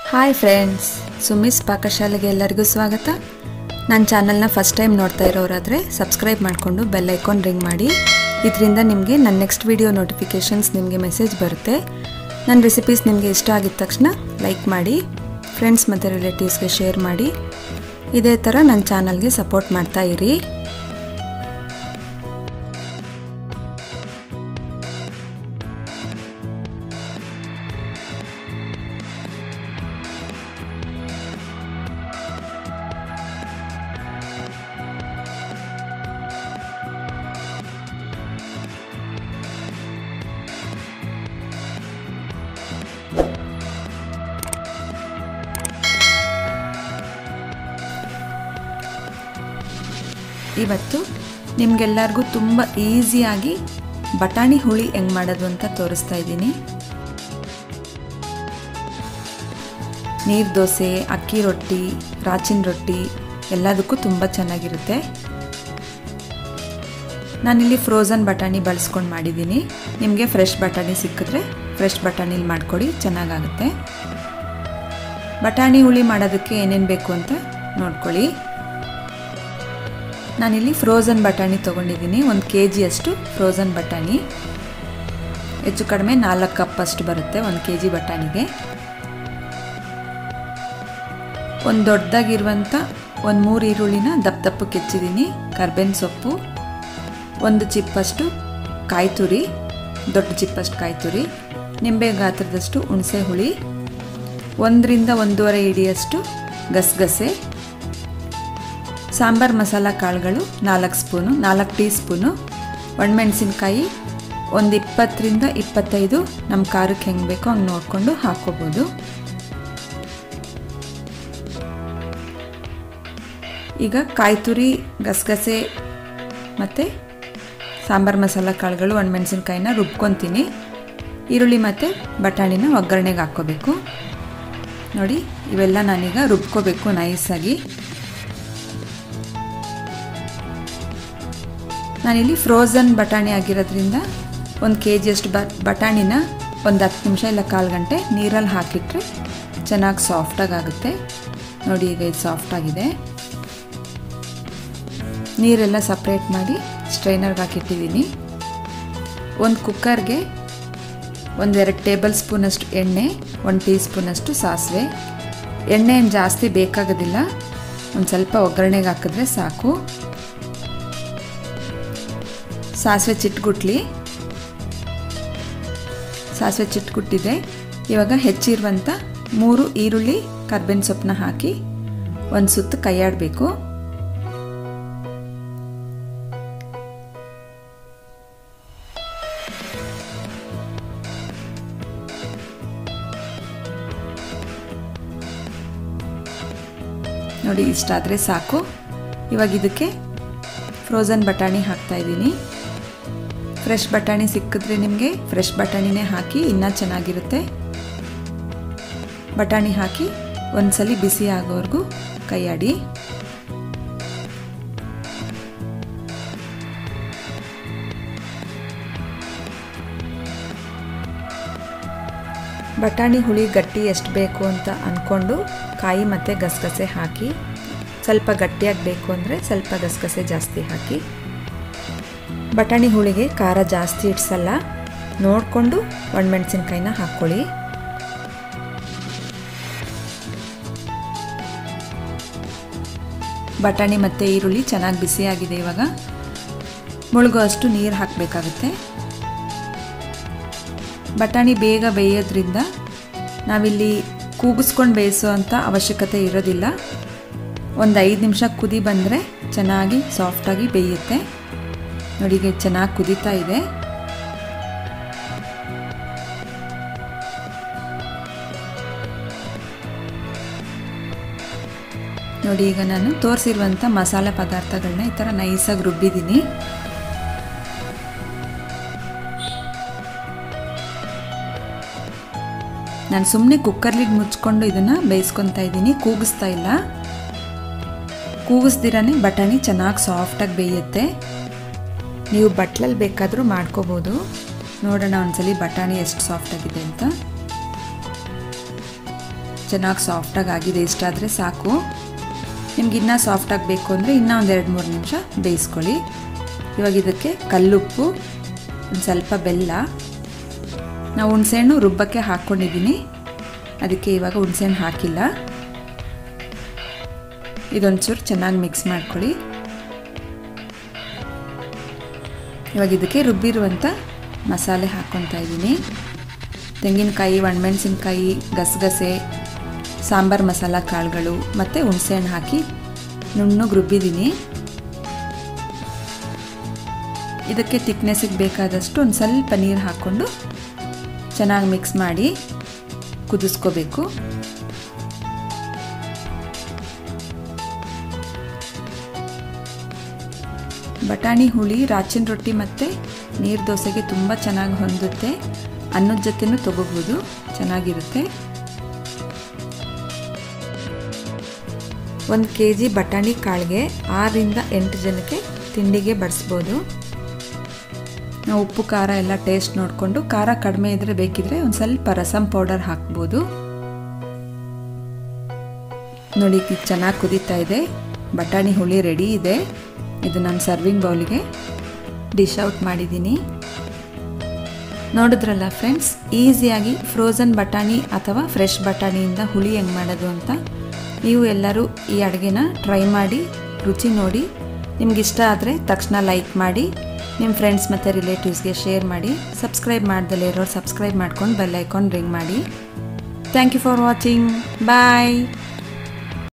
hi friends ಸುಮಿಸ್ ಪಾಕಶಾಲೆಗೆ ಎಲ್ಲರಿಗೂ ಸ್ವಾಗತ ನನ್ನ ಚಾನಲ್ನ ಫಸ್ಟ್ ಟೈಮ್ ನೋಡ್ತಾ ಇರೋರಾದರೆ ಸಬ್ಸ್ಕ್ರೈಬ್ ಮಾಡಿಕೊಂಡು ಬೆಲ್ ಐಕಾನ್ ರಿಂಗ್ ಮಾಡಿ ಇದರಿಂದ ನಿಮಗೆ ನನ್ನ ನೆಕ್ಸ್ಟ್ ವಿಡಿಯೋ ನೋಟಿಫಿಕೇಷನ್ಸ್ ನಿಮಗೆ ಮೆಸೇಜ್ ಬರುತ್ತೆ ನನ್ನ ರೆಸಿಪೀಸ್ ನಿಮಗೆ ಇಷ್ಟ ಆಗಿದ ತಕ್ಷಣ ಲೈಕ್ ಮಾಡಿ ಫ್ರೆಂಡ್ಸ್ ಮತ್ತು ರಿಲೇಟಿವ್ಸ್ಗೆ ಶೇರ್ ಮಾಡಿ ಇದೇ ಥರ ನನ್ನ ಚಾನಲ್ಗೆ ಸಪೋರ್ಟ್ ಮಾಡ್ತಾ ಇರಿ ಇವತ್ತು ನಿಮಗೆಲ್ಲರಿಗೂ ತುಂಬ ಈಸಿಯಾಗಿ ಬಟಾಣಿ ಹುಳಿ ಹೆಂಗೆ ಮಾಡೋದು ಅಂತ ತೋರಿಸ್ತಾ ಇದ್ದೀನಿ ನೀರು ದೋಸೆ ಅಕ್ಕಿ ರೊಟ್ಟಿ ರಾಚಿನ ರೊಟ್ಟಿ ಎಲ್ಲದಕ್ಕೂ ತುಂಬ ಚೆನ್ನಾಗಿರುತ್ತೆ ನಾನಿಲ್ಲಿ ಫ್ರೋಝನ್ ಬಟಾಣಿ ಬಳಸ್ಕೊಂಡು ಮಾಡಿದ್ದೀನಿ ನಿಮಗೆ ಫ್ರೆಶ್ ಬಟಾಣಿ ಸಿಕ್ಕಿದ್ರೆ ಫ್ರೆಶ್ ಬಟಾಣಿಲಿ ಮಾಡ್ಕೊಡಿ ಚೆನ್ನಾಗಾಗುತ್ತೆ ಬಟಾಣಿ ಹುಳಿ ಮಾಡೋದಕ್ಕೆ ಏನೇನು ಬೇಕು ಅಂತ ನೋಡ್ಕೊಳ್ಳಿ ನಾನಿಲ್ಲಿ ಫ್ರೋಝನ್ ಬಟಾಣಿ ತೊಗೊಂಡಿದ್ದೀನಿ ಒಂದು ಕೆ ಜಿಯಷ್ಟು ಫ್ರೋಝನ್ ಬಟಾಣಿ ಹೆಚ್ಚು ಕಡಿಮೆ ನಾಲ್ಕು ಕಪ್ ಅಷ್ಟು ಬರುತ್ತೆ ಒಂದು ಕೆ ಜಿ ಬಟಾಣಿಗೆ ಒಂದು ದೊಡ್ಡದಾಗಿರುವಂಥ ಒಂದು ಮೂರು ಈರುಳ್ಳಿನ ದಪ್ಪ ದಪ್ಪಕ್ಕೆ ಹೆಚ್ಚಿದ್ದೀನಿ ಕರ್ಬೇವಿನ ಸೊಪ್ಪು ಒಂದು ಚಿಪ್ಪಷ್ಟು ಕಾಯಿ ತುರಿ ದೊಡ್ಡ ಚಿಪ್ಪಷ್ಟು ಕಾಯಿ ತುರಿ ನಿಂಬೆ ಗಾತ್ರದಷ್ಟು ಹುಣಸೆ ಹುಳಿ ಒಂದರಿಂದ ಒಂದೂವರೆ ಇಡಿಯಷ್ಟು ಗಸಗಸೆ ಸಾಂಬಾರು ಮಸಾಲ ಕಾಳುಗಳು ನಾಲ್ಕು ಸ್ಪೂನು ನಾಲ್ಕು ಟೀ ಸ್ಪೂನು ಒಣಮೆಣಸಿನ್ಕಾಯಿ ಒಂದು ಇಪ್ಪತ್ತರಿಂದ ಇಪ್ಪತ್ತೈದು ನಮ್ಮ ಖಾರಕ್ಕೆ ಹೆಂಗೆ ಬೇಕೋ ಹಂಗೆ ನೋಡಿಕೊಂಡು ಹಾಕ್ಕೋಬೋದು ಈಗ ಕಾಯಿ ತುರಿ ಗಸಗಸೆ ಮತ್ತು ಸಾಂಬಾರು ಮಸಾಲ ಕಾಳುಗಳು ಒಣಮೆಣಸಿನ್ಕಾಯಿನ ರುಬ್ಕೊತೀನಿ ಈರುಳ್ಳಿ ಮತ್ತು ಬಟಾಣಿನ ಒಗ್ಗರಣೆಗೆ ಹಾಕ್ಕೋಬೇಕು ನೋಡಿ ಇವೆಲ್ಲ ನಾನೀಗ ರುಬ್ಕೋಬೇಕು ನೈಸಾಗಿ ನಾನಿಲ್ಲಿ ಫ್ರೋಝನ್ ಬಟಾಣಿ ಆಗಿರೋದ್ರಿಂದ ಒಂದು ಕೆ ಜಿಯಷ್ಟು ಬ ಬಟಾಣಿನ ಒಂದು ಹತ್ತು ನಿಮಿಷ ಇಲ್ಲ ಕಾಲು ಗಂಟೆ ನೀರಲ್ಲಿ ಹಾಕಿಟ್ರೆ ಚೆನ್ನಾಗಿ ಸಾಫ್ಟಾಗಿ ಆಗುತ್ತೆ ನೋಡಿ ಈಗ ಇದು ಸಾಫ್ಟಾಗಿದೆ ನೀರೆಲ್ಲ ಸಪ್ರೇಟ್ ಮಾಡಿ ಸ್ಟ್ರೈನರ್ಗೆ ಹಾಕಿಟ್ಟಿದ್ದೀನಿ ಒಂದು ಕುಕ್ಕರ್ಗೆ ಒಂದೆರಡು ಟೇಬಲ್ ಸ್ಪೂನಷ್ಟು ಎಣ್ಣೆ ಒಂದು ಟೀ ಸ್ಪೂನಷ್ಟು ಸಾಸಿವೆ ಎಣ್ಣೆ ಏನು ಜಾಸ್ತಿ ಬೇಕಾಗೋದಿಲ್ಲ ಒಂದು ಸ್ವಲ್ಪ ಒಗ್ಗರಣೆಗೆ ಹಾಕಿದ್ರೆ ಸಾಕು ಸಾಸಿವೆ ಚಿಟ್ಗುಟ್ಲಿ ಸಾಸಿವೆ ಚಿಟ್ಗುಟ್ಟಿದೆ ಇವಾಗ ಹೆಚ್ಚಿರುವಂಥ ಮೂರು ಈರುಳ್ಳಿ ಕರ್ಬೇವಿನ ಸೊಪ್ಪನ್ನ ಹಾಕಿ ಒಂದು ಸುತ್ತು ಕೈಯಾಡಬೇಕು ನೋಡಿ ಇಷ್ಟಾದರೆ ಸಾಕು ಇವಾಗ ಇದಕ್ಕೆ ಫ್ರೋಝನ್ ಬಟಾಣಿ ಹಾಕ್ತಾಯಿದ್ದೀನಿ ಫ್ರೆಶ್ ಬಟಾಣಿ ಸಿಕ್ಕಿದ್ರೆ ನಿಮಗೆ ಫ್ರೆಶ್ ಬಟಾಣಿನೇ ಹಾಕಿ ಇನ್ನೂ ಚೆನ್ನಾಗಿರುತ್ತೆ ಬಟಾಣಿ ಹಾಕಿ ಒಂದ್ಸಲಿ ಬಿಸಿ ಆಗೋವರೆಗೂ ಕೈಯಾಡಿ ಬಟಾಣಿ ಹುಳಿ ಗಟ್ಟಿ ಎಷ್ಟು ಬೇಕು ಅಂತ ಅಂದ್ಕೊಂಡು ಕಾಯಿ ಮತ್ತು ಗಸಗಸೆ ಹಾಕಿ ಸ್ವಲ್ಪ ಗಟ್ಟಿಯಾಗಿ ಬೇಕು ಅಂದರೆ ಸ್ವಲ್ಪ ಗಸಗಸೆ ಜಾಸ್ತಿ ಹಾಕಿ ಬಟಾಣಿ ಹುಳಿಗೆ ಖಾರ ಜಾಸ್ತಿ ಇಡ್ಸಲ್ಲ ನೋಡಿಕೊಂಡು ಒಣಮೆಣಸಿನ್ಕಾಯಿನ ಹಾಕ್ಕೊಳ್ಳಿ ಬಟಾಣಿ ಮತ್ತು ಈರುಳ್ಳಿ ಚೆನ್ನಾಗಿ ಬಿಸಿಯಾಗಿದೆ ಇವಾಗ ಮುಳುಗೋ ಅಷ್ಟು ನೀರು ಹಾಕಬೇಕಾಗುತ್ತೆ ಬಟಾಣಿ ಬೇಗ ಬೇಯೋದ್ರಿಂದ ನಾವಿಲ್ಲಿ ಕೂಗಿಸ್ಕೊಂಡು ಬೇಯಿಸೋ ಅಂಥ ಅವಶ್ಯಕತೆ ಇರೋದಿಲ್ಲ ಒಂದು ಐದು ನಿಮಿಷ ಕುದಿ ಬಂದರೆ ಚೆನ್ನಾಗಿ ಸಾಫ್ಟಾಗಿ ಬೇಯುತ್ತೆ ನೋಡಿ ಈಗ ಚೆನ್ನಾಗಿ ಕುದೀತಾ ಇದೆ ನೋಡಿ ಈಗ ನಾನು ತೋರಿಸಿರುವಂಥ ಮಸಾಲೆ ಪದಾರ್ಥಗಳನ್ನ ಈ ಥರ ನೈಸಾಗಿ ರುಬ್ಬಿದ್ದೀನಿ ನಾನು ಸುಮ್ಮನೆ ಕುಕ್ಕರ್ಲಿಗೆ ಮುಚ್ಕೊಂಡು ಇದನ್ನು ಬೇಯಿಸ್ಕೊತಾ ಇದ್ದೀನಿ ಕೂಗಿಸ್ತಾ ಇಲ್ಲ ಕೂಗಿಸ್ದಿರನೇ ಬಟಾಣಿ ಚೆನ್ನಾಗಿ ಸಾಫ್ಟಾಗಿ ಬೇಯುತ್ತೆ ನೀವು ಬಟ್ಲಲ್ಲಿ ಬೇಕಾದರೂ ಮಾಡ್ಕೋಬೋದು ನೋಡೋಣ ಒಂದ್ಸಲಿ ಬಟಾಣಿ ಎಷ್ಟು ಸಾಫ್ಟ್ ಆಗಿದೆ ಅಂತ ಚೆನ್ನಾಗಿ ಸಾಫ್ಟಾಗಿ ಆಗಿದೆ ಇಷ್ಟ ಆದರೆ ಸಾಕು ನಿಮ್ಗೆ ಇನ್ನೂ ಸಾಫ್ಟಾಗಿ ಬೇಕು ಅಂದರೆ ಇನ್ನೂ ಒಂದು ಎರಡು ಮೂರು ನಿಮಿಷ ಬೇಯಿಸ್ಕೊಳ್ಳಿ ಇವಾಗ ಇದಕ್ಕೆ ಕಲ್ಲುಪ್ಪು ಒಂದು ಸ್ವಲ್ಪ ಬೆಲ್ಲ ನಾವು ಹುಣಸೆಹಣ್ಣು ರುಬ್ಬಕ್ಕೆ ಹಾಕ್ಕೊಂಡಿದ್ದೀನಿ ಅದಕ್ಕೆ ಇವಾಗ ಹುಣಸೆಹಣ್ಣು ಹಾಕಿಲ್ಲ ಇದೊಂಚೂರು ಚೆನ್ನಾಗಿ ಮಿಕ್ಸ್ ಮಾಡ್ಕೊಳ್ಳಿ ಇವಾಗ ಇದಕ್ಕೆ ರುಬ್ಬಿರುವಂಥ ಮಸಾಲೆ ಹಾಕ್ಕೊತಾ ಇದ್ದೀನಿ ತೆಂಗಿನಕಾಯಿ ಒಣಮೆಣಸಿನ್ಕಾಯಿ ಗಸಗಸೆ ಸಾಂಬಾರು ಮಸಾಲ ಕಾಳುಗಳು ಮತ್ತು ಹುಣಸೆಹಣ್ಣು ಹಾಕಿ ನುಣ್ಣಗೆ ರುಬ್ಬಿದ್ದೀನಿ ಇದಕ್ಕೆ ತಿಕ್ನೆಸ್ಸಿಗೆ ಬೇಕಾದಷ್ಟು ಒಂದು ಸ್ವಲ್ಪ ನೀರು ಹಾಕ್ಕೊಂಡು ಚೆನ್ನಾಗಿ ಮಿಕ್ಸ್ ಮಾಡಿ ಕುದಿಸ್ಕೋಬೇಕು ಬಟಾಣಿ ಹುಳಿ ರಾಚಿನ ರೊಟ್ಟಿ ಮತ್ತು ನೀರು ದೋಸೆಗೆ ತುಂಬ ಚೆನ್ನಾಗಿ ಹೊಂದುತ್ತೆ ಅನ್ನದ ಜೊತೆನೂ ತೊಗೋಬೋದು ಚೆನ್ನಾಗಿರುತ್ತೆ ಒಂದು ಕೆ ಜಿ ಬಟಾಣಿ ಕಾಳಿಗೆ ಆರರಿಂದ ಎಂಟು ಜನಕ್ಕೆ ತಿಂಡಿಗೆ ಬಡಿಸ್ಬೋದು ನಾವು ಉಪ್ಪು ಖಾರ ಎಲ್ಲ ಟೇಸ್ಟ್ ನೋಡಿಕೊಂಡು ಖಾರ ಕಡಿಮೆ ಇದ್ದರೆ ಬೇಕಿದ್ರೆ ಒಂದು ಸ್ವಲ್ಪ ರಸಮ್ ಪೌಡರ್ ಹಾಕ್ಬೋದು ನೋಡಿ ಇದು ಚೆನ್ನಾಗಿ ಕುದೀತಾ ಇದೆ ಬಟಾಣಿ ಹುಳಿ ರೆಡಿ ಇದೆ ಇದು ನಾನು ಸರ್ವಿಂಗ್ ಬೌಲಿಗೆ ಡಿಶ್ ಔಟ್ ಮಾಡಿದ್ದೀನಿ ನೋಡಿದ್ರಲ್ಲ ಫ್ರೆಂಡ್ಸ್ ಈಸಿಯಾಗಿ ಫ್ರೋಝನ್ ಬಟಾಣಿ ಅಥವಾ ಫ್ರೆಶ್ ಬಟಾಣಿಯಿಂದ ಹುಳಿ ಹೆಂಗೆ ಮಾಡೋದು ಅಂತ ನೀವು ಎಲ್ಲರೂ ಈ ಅಡುಗೆನ ಟ್ರೈ ಮಾಡಿ ರುಚಿ ನೋಡಿ ನಿಮ್ಗಿಷ್ಟ ಆದರೆ ತಕ್ಷಣ ಲೈಕ್ ಮಾಡಿ ನಿಮ್ಮ ಫ್ರೆಂಡ್ಸ್ ಮತ್ತು ರಿಲೇಟಿವ್ಸ್ಗೆ ಶೇರ್ ಮಾಡಿ ಸಬ್ಸ್ಕ್ರೈಬ್ ಮಾಡ್ದಲೇ ಇರೋರು ಸಬ್ಸ್ಕ್ರೈಬ್ ಮಾಡ್ಕೊಂಡು ಬೆಲ್ ಐಕಾನ್ ರಿಂಗ್ ಮಾಡಿ thank you for watching bye